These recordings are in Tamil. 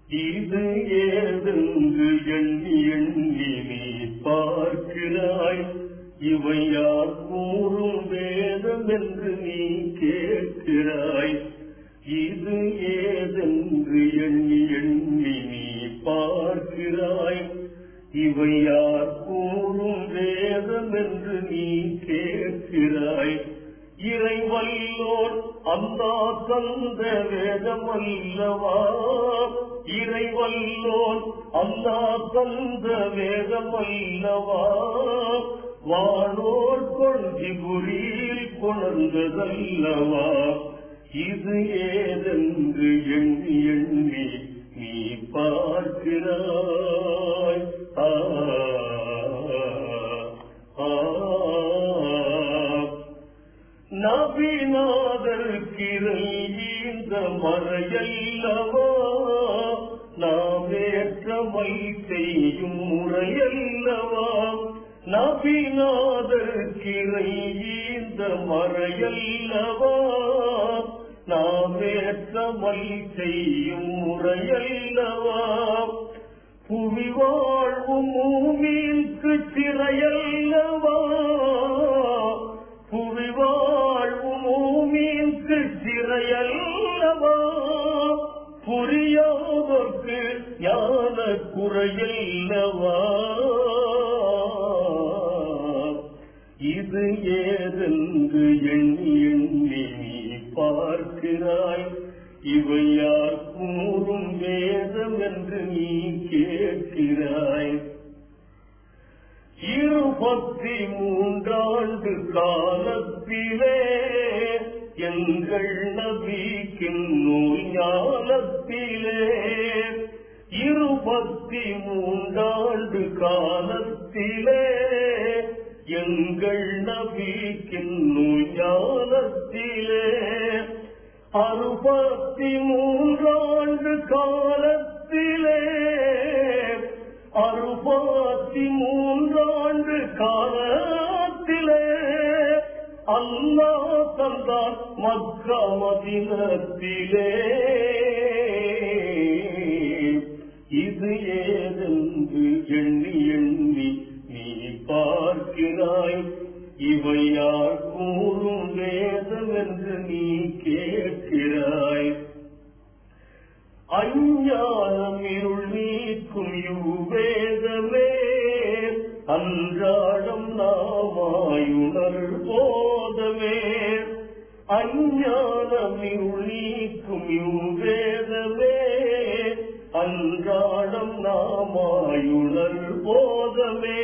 இது ஏதென்று எண்ணி எண்ணி நீ பார்க்கிறாய் இவை யார் கூறும் வேதம் என்று நீ கேட்கிறாய் இது ஏதென்று எண்ணி எண்ணி நீ பார்க்கிறாய் இவை யார் கூறும் வேதம் என்று நீ கேட்கிறாய் இறைவல்லோர் அந்தா தந்த வேதம் அல்லவா இறைவல்லோன் அந்தா தந்த வேதம் அல்லவா வானோர் கொள்கி புரியில் கொணர்ந்ததல்லவா இது ஏதென்று எண்ணி எண்ணி நீ பார்க்கிறாய் ஆ ஆ நபிநாதற்கிறைந்த மறையல்லவா நாமேற்றமை செய்யும் முறையல்லவா நபிநாதற்கிறைந்த மறையல்லவா நாமேற்றமை செய்யும் முறையல்லவா புவி வாழ்வும் மூமிக்கு சிறையல்லவா புவி வாழ்வும் மூமிக்கு சிறையல்லவா புரியாதற்கு ஞான குறையல்லவா இது ஏதென்று எண்ணி எண்ணி நீ பார்க்கிறாய் இவை யார் கூறும் வேதம் என்று நீ கேட்கிறாய் இருபத்தி மூன்றாண்டு காலத்திலே எங்கள் நபிக்கின் நூல் ஞானத்திலே இருபத்தி மூன்றாண்டு காலத்திலே எங்கள் நபிக்கின் நூல் ஞானத்திலே அறுபத்தி மூன்றாண்டு காலத்திலே அறுபத்தி மூன்றாண்டு காலத்திலே அல்லா தந்தான் மக்கா மதினத்திலே இது ஏதென்று எண்ணி எண்ணி நீ பார்க்கிறாய் இவை யார் கூறும் வேதம் என்று நீ கேட்கிறாய் அஞ்ஞானம் இருள் நீக்கும் யுவேதமே அன்றாடம் நாமாயுணர் போதமே அஞ்ஞானம் இருள் நீக்கும் யுவேதமே அன்றாடம் நாமாயுணர் போதமே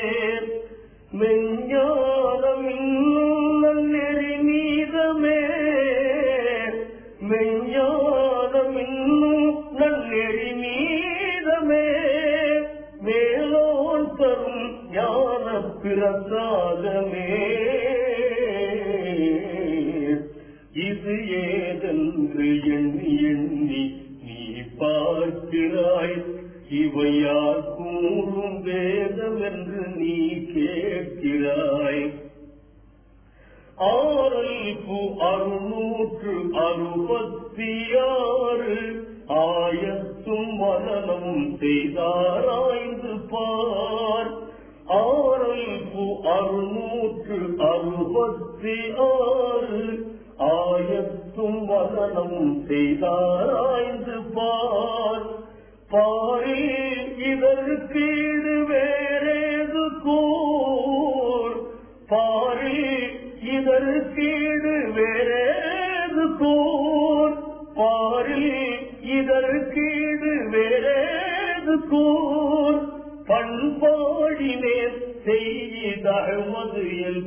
மெஞ்ஞானம் இன்னும் நெறி மீதமே மெஞ்ஞானம் இன்னும் நன்னெறி மீதமே மேலோன் தரும் ஞான பிரசாதமே இது ஏதென்று எண்ணி எண்ணி நீ பார்க்கிறாய் இவை யார் கூறும் வேதம் என்று நீ கேட்கிறாய் ஆறல்பு அறுநூற்று அறுபத்தி ஆறு ஆயத்தும் மனநம் செய்தாராய்ந்து பார் ஆறல்பு அறுநூற்று அறுபத்தி ஆறு ஆயத்தும் மனநம் செய்தாராய்ந்து பார் பாரில் இதற்கு இது வேறேது கூர் பாரில் இதற்கீடு வேறேது கூர் பாரில் இதற்கீடு வேறேது கூர் பண்பாடினேன் செய்தழுவது என்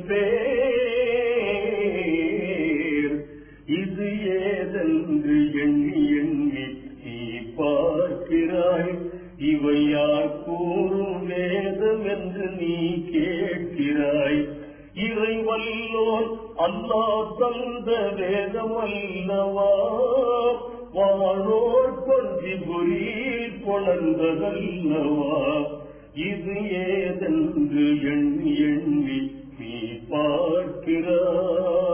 பேர் இது ஏதென்று எண்ணி எண்ணி நீ பார்க்கிறாய் இவை யார் கூறும் வேதம் என்று நீ கேட்கிறாய் இறை வல்லோன் அல்லா தந்த வேதம் அல்லவா வானோர் கொஞ்சி புரி கொணர்ந்ததல்லவா இது ஏதென்று எண்ணி எண்ணி நீ பார்க்கிறாய்